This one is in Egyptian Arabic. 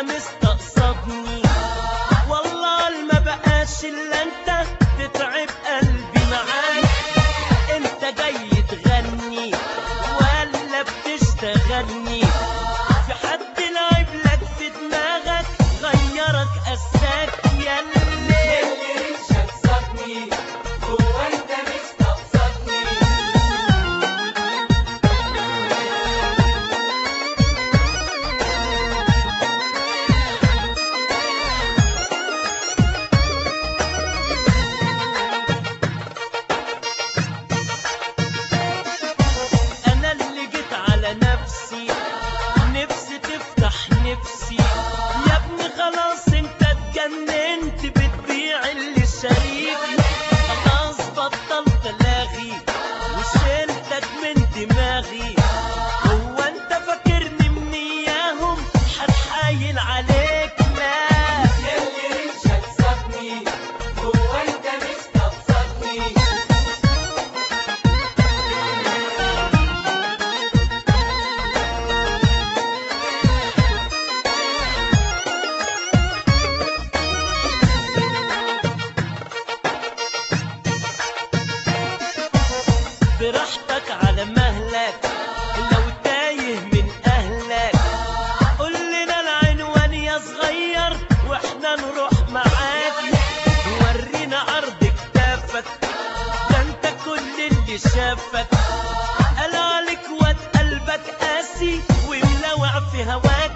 مستقصدني والله ما بقاش الا انت تتعب قلبي معاك انت جاي تغني ولا بتشتغلني في حد لعب لك في دماغك غيرك قساك ياللي انا اللي جيت على نفسي نفسي تفتح نفسي يا ابني خلاص انت اتجننت بتبيع اللي شريكي خلاص بطلت الاغي وشلتك من دماغي هو انت فاكرني من اياهم هتحايل عليك لا براحتك على مهلك لو تايه من اهلك قول لنا العنوان يا صغير واحنا نروح معاك ورينا عرض كتافك ده انت كل اللي شافك قال عليك واد قلبك قاسي وملوع في هواك